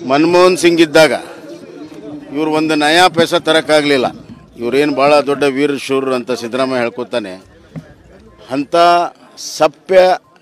ಮನಮೋಹನ್ ಸಿಂಗ್ ಇದ್ದಾಗ ಇವರು ಒಂದು ನಯಾ ಪೈಸಾ ತರಕ್ಕಾಗಲಿಲ್ಲ ಇವರೇನು ಭಾಳ ದೊಡ್ಡ ವೀರ ಶೂರರು ಅಂತ ಸಿದ್ದರಾಮಯ್ಯ ಹೇಳ್ಕೊತಾನೆ ಅಂಥ ಸಭ್ಯ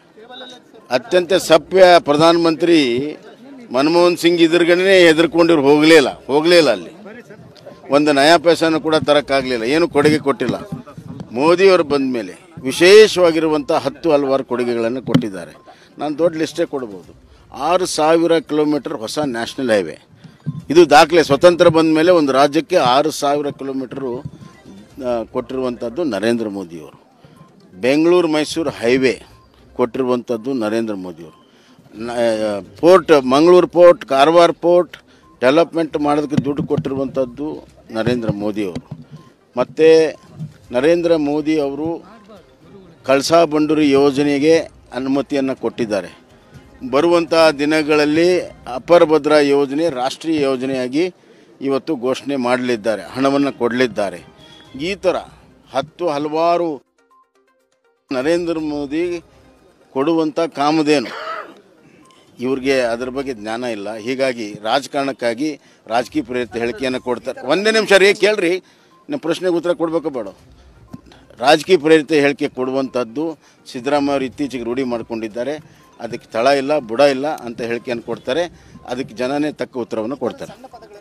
ಅತ್ಯಂತ ಸಭ್ಯ ಪ್ರಧಾನಮಂತ್ರಿ ಮನಮೋಹನ್ ಸಿಂಗ್ ಇದ್ರಗನೇ ಹೆದರ್ಕೊಂಡಿರು ಹೋಗಲೇ ಇಲ್ಲ ಹೋಗಲೇ ಇಲ್ಲ ಅಲ್ಲಿ ಒಂದು ನಯಾ ಪೈಸಾನು ಕೂಡ ತರಕ್ಕಾಗಲಿಲ್ಲ ಏನು ಕೊಡುಗೆ ಕೊಟ್ಟಿಲ್ಲ ಮೋದಿಯವರು ಬಂದ ಮೇಲೆ ವಿಶೇಷವಾಗಿರುವಂಥ ಹತ್ತು ಹಲವಾರು ಕೊಡುಗೆಗಳನ್ನು ಕೊಟ್ಟಿದ್ದಾರೆ ನಾನು ದೊಡ್ಡ ಲಿಸ್ಟೇ ಕೊಡ್ಬೋದು ಆರು ಸಾವಿರ ಕಿಲೋಮೀಟರ್ ಹೊಸ ನ್ಯಾಷನಲ್ ಹೈವೇ ಇದು ದಾಖಲೆ ಸ್ವತಂತ್ರ ಬಂದ ಮೇಲೆ ಒಂದು ರಾಜ್ಯಕ್ಕೆ ಆರು ಸಾವಿರ ಕಿಲೋಮೀಟರು ಆ, ಕೊಟ್ಟಿರುವಂಥದ್ದು ನರೇಂದ್ರ ಮೋದಿಯವರು ಬೆಂಗಳೂರು ಮೈಸೂರು ಹೈವೇ ಕೊಟ್ಟಿರುವಂಥದ್ದು ನರೇಂದ್ರ ಮೋದಿಯವರು ನ- port Mangaluru port Karwar port development ಮಾಡೋದಕ್ಕೆ ದುಡ್ಡು ಕೊಟ್ಟಿರುವಂಥದ್ದು ನರೇಂದ್ರ ಮೋದಿಯವರು ಮತ್ತು ನರೇಂದ್ರ ಮೋದಿ ಅವರು ಕಳಸಾ ಬಂಡೂರಿ ಯೋಜನೆಗೆ ಅನುಮತಿಯನ್ನು ಕೊಟ್ಟಿದ್ದಾರೆ ಬರುವಂಥ ದಿನಗಳಲ್ಲಿ ಅಪರ ಭದ್ರಾ ಯೋಜನೆ ರಾಷ್ಟ್ರೀಯ ಯೋಜನೆಯಾಗಿ ಇವತ್ತು ಘೋಷಣೆ ಮಾಡಲಿದ್ದಾರೆ ಹಣವನ್ನು ಕೊಡಲಿದ್ದಾರೆ ಈ ಥರ ಹತ್ತು ಹಲವಾರು ನರೇಂದ್ರ ಮೋದಿ ಕೊಡುವಂಥ ಕಾಮಧೇನು ಇವ್ರಿಗೆ ಅದ್ರ ಬಗ್ಗೆ ಜ್ಞಾನ ಇಲ್ಲ ಹೀಗಾಗಿ ರಾಜಕಾರಣಕ್ಕಾಗಿ ರಾಜಕೀಯ ಪ್ರೇರಿತ ಹೇಳಿಕೆಯನ್ನು ಕೊಡ್ತಾರೆ ಒಂದೇ ನಿಮಿಷ ರೀ ಕೇಳ್ರಿ ನಿಮ್ಮ ಪ್ರಶ್ನೆಗೆ ಉತ್ತರ ಕೊಡಬೇಕು ಬೇಡ ರಾಜಕೀಯ ಪ್ರೇರಿತ ಹೇಳಿಕೆ ಕೊಡುವಂಥದ್ದು ಸಿದ್ದರಾಮಯ್ಯ ಅವರು ಇತ್ತೀಚೆಗೆ ರೂಢಿ ಮಾಡಿಕೊಂಡಿದ್ದಾರೆ ಅದಕ್ಕೆ ತಳ ಇಲ್ಲ ಬುಡ ಇಲ್ಲ ಅಂತ ಹೇಳಿಕೆಯನ್ನು ಕೊಡ್ತಾರೆ ಅದಕ್ಕೆ ಜನನೇ ತಕ್ಕ ಉತ್ತರವನ್ನು ಕೊಡ್ತಾರೆ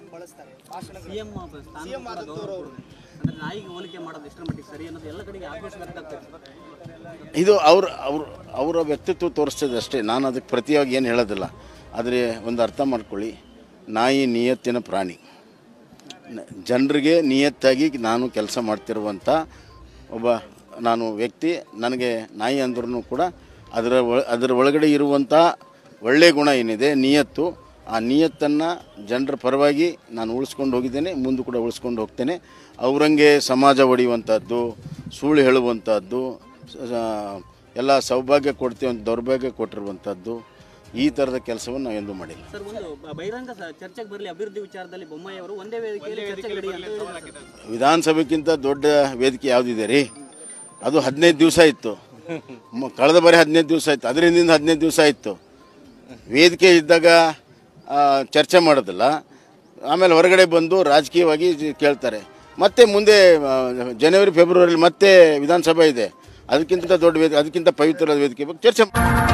ಸಿಎಂ ಸ್ಥಾನ ಕೂಡ ಗೌರವ ಕೊಡಬೇಕು. ಅಂದ್ರೆ ನಾಯಿಗೆ ಹೋಲಿಕೆ ಮಾಡೋದು ಎಷ್ಟರ ಮಟ್ಟಿಗೆ ಸರಿ ಅನ್ನೋದು ಎಲ್ಲ ಕಡೆಗೆ ಆಕ್ರೋಶ ವ್ಯಕ್ತವಾಗ್ತದೆ ಇದು ಅವ್ರ ಅವ್ರ ಅವರ ವ್ಯಕ್ತಿತ್ವ ತೋರಿಸ್ತದೆ ಅಷ್ಟೇ ನಾನು ಅದಕ್ಕೆ ಪ್ರತಿಯಾಗಿ ಏನು ಹೇಳೋದಿಲ್ಲ ಆದರೆ ಒಂದು ಅರ್ಥ ಮಾಡ್ಕೊಳ್ಳಿ ನಾಯಿ ನಿಯತ್ತಿನ ಪ್ರಾಣಿ ನ- ಜನರಿಗೆ ನಿಯತ್ತಾಗಿ ನಾನು ಕೆಲಸ ಮಾಡ್ತಿರುವಂಥ ಒಬ್ಬ ನಾನು ವ್ಯಕ್ತಿ ನನಗೆ ನಾಯಿ ಅಂದ್ರೂ ಕೂಡ ಅದರ ಒಳ ಅದರ ಒಳಗಡೆ ಇರುವಂಥ ಒಳ್ಳೆಯ ಗುಣ ಏನಿದೆ ನಿಯತ್ತು ಆ ನಿಯತ್ತನ್ನು ಜನರ ಪರವಾಗಿ ನಾನು ಉಳಿಸ್ಕೊಂಡು ಹೋಗಿದ್ದೇನೆ ಮುಂದೆ ಕೂಡ ಉಳಿಸ್ಕೊಂಡು ಹೋಗ್ತೇನೆ ಅವರಂಗೆ ಸಮಾಜ ಒಡೆಯುವಂಥದ್ದು ಸುಳ್ಳು ಹೇಳುವಂಥದ್ದು ಸ- ಎಲ್ಲ ಸೌಭಾಗ್ಯ ಕೊಡ್ತೀವಿ ಅಂತ ದೌರ್ಭಾಗ್ಯ ಕೊಟ್ಟಿರುವಂಥದ್ದು ಈ ಥರದ ಕೆಲಸವನ್ನು ನಾವು ಎಂದೂ ಮಾಡಿಲ್ಲ ಸರ್ ಒಂದು ಬ- ಬಹಿರಂಗ ಸ- ಚರ್ಚೆಗೆ ಬರಲಿ ಅಭಿವೃದ್ಧಿ ವಿಚಾರದಲ್ಲಿ ಬೊಮ್ಮಾಯಿ ಅವರು ಒಂದೇ ವೇದಿಕೆಯಲ್ಲಿ ಚರ್ಚೆಗೆ ಇಡಿ ಅಂತ ಹೇಳಿದ್ರು. ವಿಧಾನಸಭೆಗಿಂತ ದೊಡ್ಡ ವೇದಿಕೆ ಯಾವುದಿದೆ ರೀ ಅದು ಹದಿನೈದು ದಿವಸ ಇತ್ತು ಮ- ಕಳೆದ ಬಾರಿ ಹದಿನೈದು ದಿವಸ ಇತ್ತು ಅದರಿಂದ ಹದಿನೈದು ದಿವಸ ಇತ್ತು ವೇದಿಕೆ ಇದ್ದಾಗ ಆ, ಚರ್ಚೆ ಮಾಡೋದಿಲ್ಲ ಆಮೇಲೆ ಹೊರಗಡೆ ಬಂದು ರಾಜಕೀಯವಾಗಿ ಜ- ಕೇಳ್ತಾರೆ ಮತ್ತೆ ಮುಂದೆ ಆ, ಜನವರಿ ಫೆಬ್ರವರಿಲಿ ಮತ್ತೆ ವಿಧಾನಸಭೆ ಇದೆ ಅದಕ್ಕಿಂತ ದೊಡ್ಡ ವೇದಿಕೆ ಅದಕ್ಕಿಂತ ಪವಿತ್ರವಾದ ವೇದಿಕೆ ಬಗ್ಗೆ ಚರ್ಚೆ